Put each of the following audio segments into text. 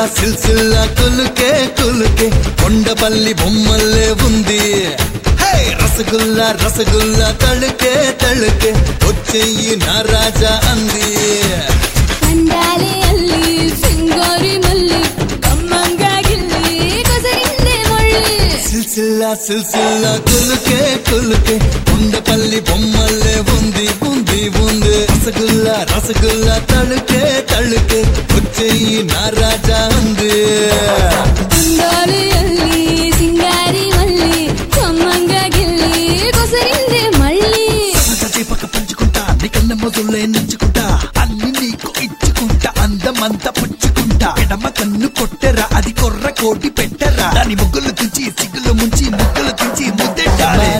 సిల్సిల్లా సిల్సిల్లా కులుకే కులుకే కొండపల్లి బొమ్మల్లే ఉంది హే రసగుల్లా రసగుల్లా తళుకే తళుకే వచ్చేయి నా రాజా అంది కండాలి అల్లి సింగారి మల్లి కమ్మంగా గిల్లి కొసరిందే మళ్ళీ సిల్సిల్లా సిల్సిల్లా కులుకే కులుకే కొండపల్లి బొమ్మల్లే ఉంది ఉంది ఉంది రసగుల్లా రసగుల్లా తళుకే తళుకే వచ్చేయి నా రాజా అంది కండాలి అల్లి సింగారి మల్లి కమ్మంగా గిల్లి కొసరిందే మళ్ళీ పక్క పంచుకుంటా నీకన్న మొదలే నచ్చుకుంటా అన్ని నీకు ఇచ్చుకుంటా అందమంతా పుచ్చుకుంటా ఎడమ కన్ను కొట్టెరా అది కొర్ర కోటి పెట్టరా దాని ముగ్గులు తుంచి సిగ్గులు ముంచి ముగ్గులు తుంచి ముద్దెట్టాలే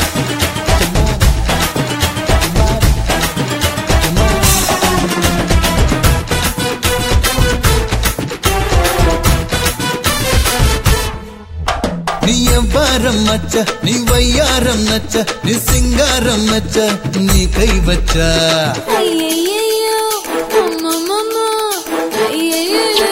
నీ ఎవ్వారం మచ్చ నీ వయ్యారం నచ్చ నీ సింగారం నచ్చ నీ కై వచ్చా అయ్యయ్యయ్యో అమ్మమ్మమ్మ అయ్యయ్యయ్యో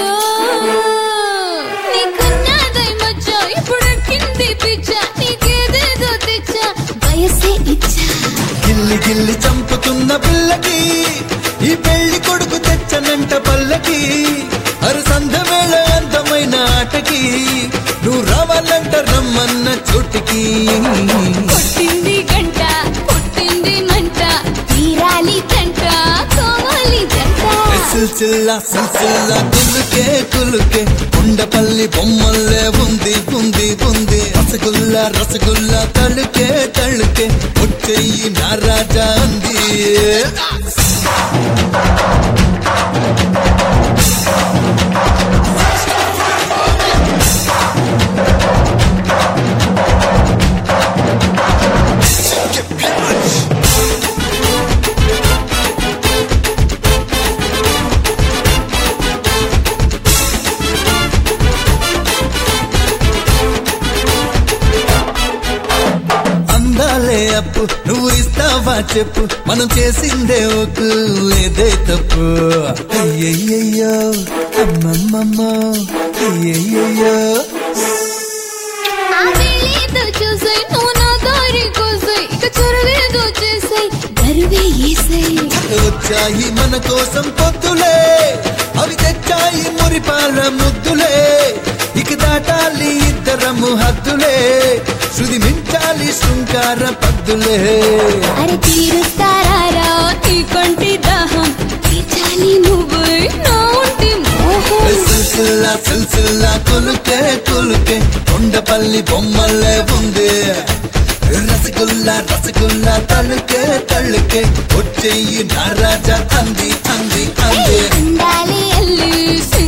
నీకున్నదై మచ్చ ఇప్పుడు కింది పిచ్చ నీకేదేదో తెచ్చ వయసే ఇచ్చా గిల్లి గిల్లి చంపుతున్న పిల్లకి ఈ పెళ్లి కొడుకు తెచ్చనంట పల్లకి అరు సంధ వేళ అందమైన ఆటకి నువ్వు రావాలంట రమ్మన్న చోటికి కొట్టింది గంట పుట్టింది మంట తీరాలి కంట కోవాలి జంట సిల్సిల్లా సిల్సిల్లా కులుకే కులుకే కొండపల్లి బొమ్మల్లే ఉంది ఉంది ఉంది రసగుల్లా రసగుల్లా తళుకే తళుకే వచ్చేయి నా రాజా అంది అందాలే అప్పు నువ్వు ఇస్తావా చెప్పు మనం చేసిందే ఒక లేదే తప్పు అయ్యయ్యో అమ్మమ్మమ్మ అయ్యయ్యో ఆవేలేదో చూసాయి నువ్వు నా దారి కోసాయి ఇక చొరవేదో చేసాయి గరువే ఏసాయి వచ్చాయి మన కోసం పొద్దులే అవి తెచ్చాయి మురిపాల ముద్దులే ఇక దాటాలి ఇద్దరము హద్దులే శృతి మించాలి శృంగార పద్దులే అరే తీరుస్తారా నీ కొంటి దాహం తీర్చాలి నువ్వు నా ఒంటి మోహం సిల్సిల్లా సిల్సిల్లా కులుకే కులుకే కొండపల్లి బొమ్మల్లే ఉంది రసగుల్లా రసగుల్లా తళుకే తళుకే వచ్చేయి నా రాజా అంది అంది అంది అందాలి అల్లి